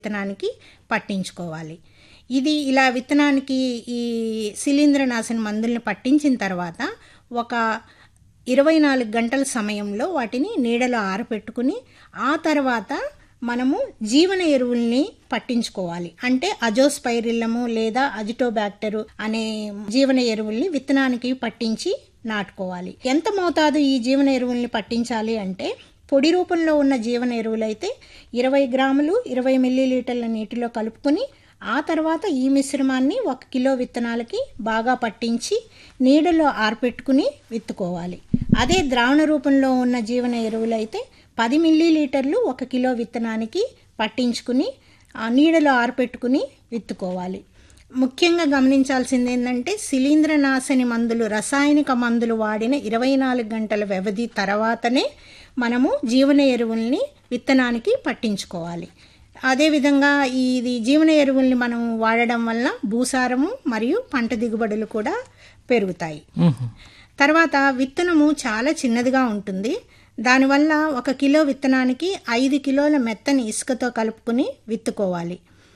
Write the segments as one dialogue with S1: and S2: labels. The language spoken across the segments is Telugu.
S1: విత్తనానికి పట్టించుకోవాలి ఇది ఇలా విత్తనానికి ఈ శిలీంద్రనాశన మందుల్ని పట్టించిన తర్వాత ఒక ఇరవై నాలుగు గంటల సమయంలో వాటిని నీడలో ఆరపెట్టుకుని ఆ తర్వాత మనము జీవన ఎరువుల్ని పట్టించుకోవాలి అంటే అజోస్పైరిల్లము లేదా అజిటోబ్యాక్టరు అనే జీవన ఎరువుల్ని విత్తనానికి పట్టించి నాటుకోవాలి ఎంత మోతాదు ఈ జీవన ఎరువుల్ని పట్టించాలి అంటే పొడి రూపంలో ఉన్న జీవన ఎరువులైతే ఇరవై గ్రాములు ఇరవై మిల్లీలీటర్ల నీటిలో కలుపుకొని ఆ తర్వాత ఈ మిశ్రమాన్ని ఒక కిలో విత్తనాలకి బాగా పట్టించి నీడలో ఆరపెట్టుకుని విత్తుకోవాలి అదే ద్రావణ రూపంలో ఉన్న జీవన ఎరువులైతే పది మిల్లీలీటర్లు ఒక కిలో విత్తనానికి పట్టించుకుని ఆ నీడలో ఆరపెట్టుకుని విత్తుకోవాలి ముఖ్యంగా గమనించాల్సింది ఏంటంటే శిలీంద్రనాశని మందులు రసాయనిక మందులు వాడిన ఇరవై నాలుగు గంటల వ్యవధి తర్వాతనే మనము జీవన ఎరువుల్ని విత్తనానికి పట్టించుకోవాలి అదేవిధంగా ఇది జీవన ఎరువుల్ని మనం వాడడం వల్ల భూసారము మరియు పంట దిగుబడులు కూడా పెరుగుతాయి తర్వాత విత్తనము చాలా చిన్నదిగా ఉంటుంది దానివల్ల ఒక కిలో విత్తనానికి ఐదు కిలోల మెత్తని ఇసుకతో కలుపుకుని విత్తుకోవాలి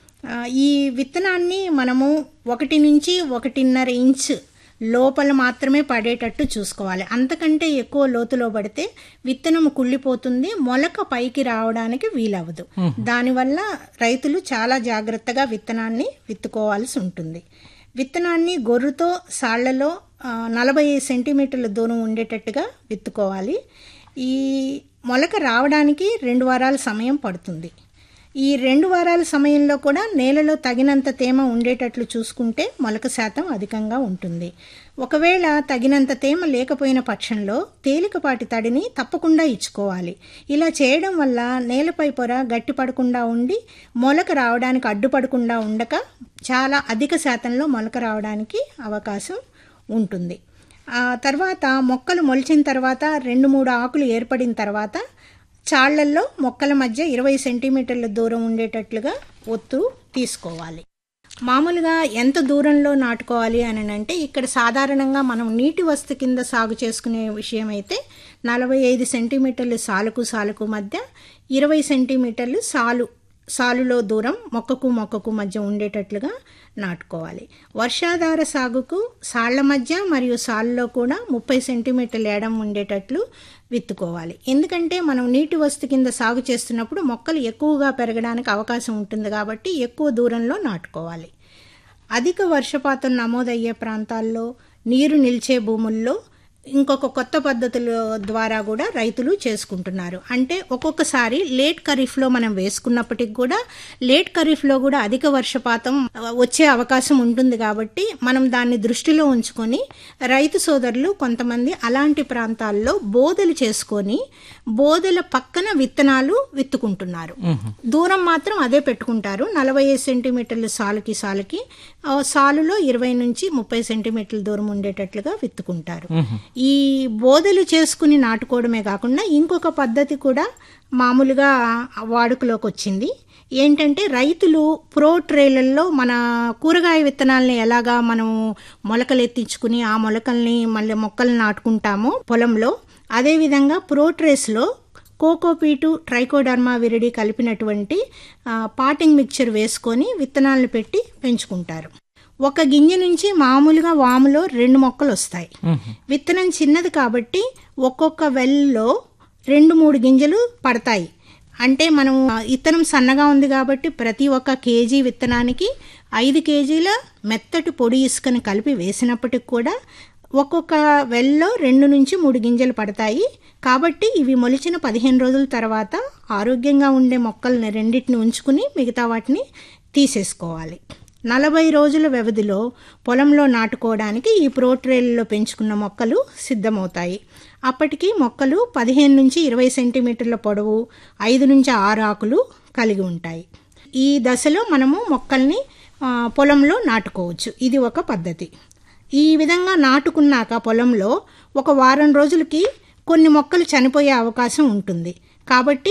S1: ఈ విత్తనాన్ని మనము ఒకటి నుంచి ఒకటిన్నర ఇంచ్ లోపల మాత్రమే పడేటట్టు చూసుకోవాలి అంతకంటే ఎక్కువ లోతులో పడితే విత్తనం కుళ్ళిపోతుంది మొలక పైకి రావడానికి వీలవ్వదు దానివల్ల రైతులు చాలా జాగ్రత్తగా విత్తనాన్ని విత్తుకోవాల్సి ఉంటుంది విత్తనాన్ని గొర్రుతో సాళ్లలో నలభై సెంటీమీటర్ల దూరం ఉండేటట్టుగా విత్తుకోవాలి ఈ మొలక రావడానికి రెండు వారాల సమయం పడుతుంది ఈ రెండు వారాల సమయంలో కూడా నేలలో తగినంత తేమ ఉండేటట్లు చూసుకుంటే మొలక శాతం అధికంగా ఉంటుంది ఒకవేళ తగినంత తేమ లేకపోయిన పక్షంలో తేలికపాటి తడిని తప్పకుండా ఇచ్చుకోవాలి ఇలా చేయడం వల్ల నేలపై పొర గట్టిపడకుండా ఉండి మొలక రావడానికి అడ్డుపడకుండా ఉండక చాలా అధిక శాతంలో మొలక రావడానికి అవకాశం ఉంటుంది ఆ తర్వాత మొక్కలు మొలిచిన తర్వాత రెండు మూడు ఆకులు ఏర్పడిన తర్వాత చాళ్లల్లో మొక్కల మధ్య ఇరవై సెంటీమీటర్ల దూరం ఉండేటట్లుగా ఒత్తు తీసుకోవాలి మామూలుగా ఎంత దూరంలో నాటుకోవాలి అని అంటే ఇక్కడ సాధారణంగా మనం నీటి వస్తు కింద సాగు చేసుకునే విషయం అయితే నలభై ఐదు సెంటీమీటర్లు సాలుకు సాలుకు మధ్య ఇరవై సెంటీమీటర్లు సాలు సాలులో దూరం మొక్కకు మొక్కకు మధ్య ఉండేటట్లుగా నాటుకోవాలి వర్షాధార సాగుకు సాళ్ల మధ్య మరియు సాలులో కూడా ముప్పై సెంటీమీటర్ల ఎడం ఉండేటట్లు విత్తుకోవాలి ఎందుకంటే మనం నీటి వస్తు కింద సాగు చేస్తున్నప్పుడు మొక్కలు ఎక్కువగా పెరగడానికి అవకాశం ఉంటుంది కాబట్టి ఎక్కువ దూరంలో నాటుకోవాలి అధిక వర్షపాతం నమోదయ్యే ప్రాంతాల్లో నీరు నిలిచే భూముల్లో ఇంకొక కొత్త పద్ధతుల ద్వారా కూడా రైతులు చేసుకుంటున్నారు అంటే ఒక్కొక్కసారి లేట్ ఖరీఫ్లో మనం వేసుకున్నప్పటికి కూడా లేట్ ఖరీఫ్లో కూడా అధిక వర్షపాతం వచ్చే అవకాశం ఉంటుంది కాబట్టి మనం దాన్ని దృష్టిలో ఉంచుకొని రైతు సోదరులు కొంతమంది అలాంటి ప్రాంతాల్లో బోధలు చేసుకొని బోధల పక్కన విత్తనాలు విత్తుకుంటున్నారు దూరం మాత్రం అదే పెట్టుకుంటారు నలభై ఐదు సెంటీమీటర్లు సాలుకి సాలుకి సాలులో ఇరవై నుంచి ముప్పై సెంటీమీటర్ల దూరం ఉండేటట్లుగా విత్తుకుంటారు ఈ బోధలు చేసుకుని నాటుకోవడమే కాకుండా ఇంకొక పద్ధతి కూడా మామూలుగా వాడుకలోకి వచ్చింది ఏంటంటే రైతులు ప్రో ట్రేలల్లో మన కూరగాయ విత్తనాలని ఎలాగా మనం మొలకలు ఎత్తించుకుని ఆ మొలకల్ని మళ్ళీ మొక్కలు నాటుకుంటామో పొలంలో అదేవిధంగా ప్రో ట్రేస్లో కోకోపీటు ట్రైకోడర్మా విరిడి కలిపినటువంటి పాటింగ్ మిక్చర్ వేసుకొని విత్తనాలను పెట్టి పెంచుకుంటారు ఒక గింజ నుంచి మామూలుగా వాములో రెండు మొక్కలు వస్తాయి విత్తనం చిన్నది కాబట్టి ఒక్కొక్క వెల్లో రెండు మూడు గింజలు పడతాయి అంటే మనం విత్తనం సన్నగా ఉంది కాబట్టి ప్రతి ఒక్క కేజీ విత్తనానికి ఐదు కేజీల మెత్తటి పొడి ఇసుకని కలిపి వేసినప్పటికి కూడా ఒక్కొక్క వెల్లో రెండు నుంచి మూడు గింజలు పడతాయి కాబట్టి ఇవి మొలిచిన పదిహేను రోజుల తర్వాత ఆరోగ్యంగా ఉండే మొక్కల్ని రెండింటిని ఉంచుకుని మిగతా వాటిని తీసేసుకోవాలి నలభై రోజుల వ్యవధిలో పొలంలో నాటుకోవడానికి ఈ ప్రోట్రేల్లో పెంచుకున్న మొక్కలు సిద్ధమవుతాయి అప్పటికి మొక్కలు పదిహేను నుంచి ఇరవై సెంటీమీటర్ల పొడవు ఐదు నుంచి ఆరు ఆకులు కలిగి ఉంటాయి ఈ దశలో మనము మొక్కల్ని పొలంలో నాటుకోవచ్చు ఇది ఒక పద్ధతి ఈ విధంగా నాటుకున్నాక పొలంలో ఒక వారం రోజులకి కొన్ని మొక్కలు చనిపోయే అవకాశం ఉంటుంది కాబట్టి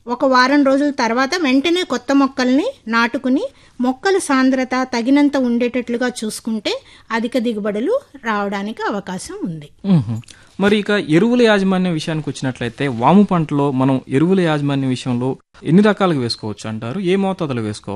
S1: ఒక వారం రోజుల తర్వాత వెంటనే కొత్త మొక్కల్ని నాటుకుని మొక్కల సాంద్రత తగినంత ఉండేటట్లుగా చూసుకుంటే అధిక దిగుబడులు రావడానికి అవకాశం ఉంది
S2: మ్మ్. మరి ఇక ఎరువుల యాజమాన్యం విషయానికి వచ్చినట్లయితే వాము పంటలో మనం ఎరువుల యాజమాన్యం విషయంలో ఎన్ని రకాలుగా వేసుకోవచ్చు అంటారు ఏ మోతాదులో వేసుకోవాలి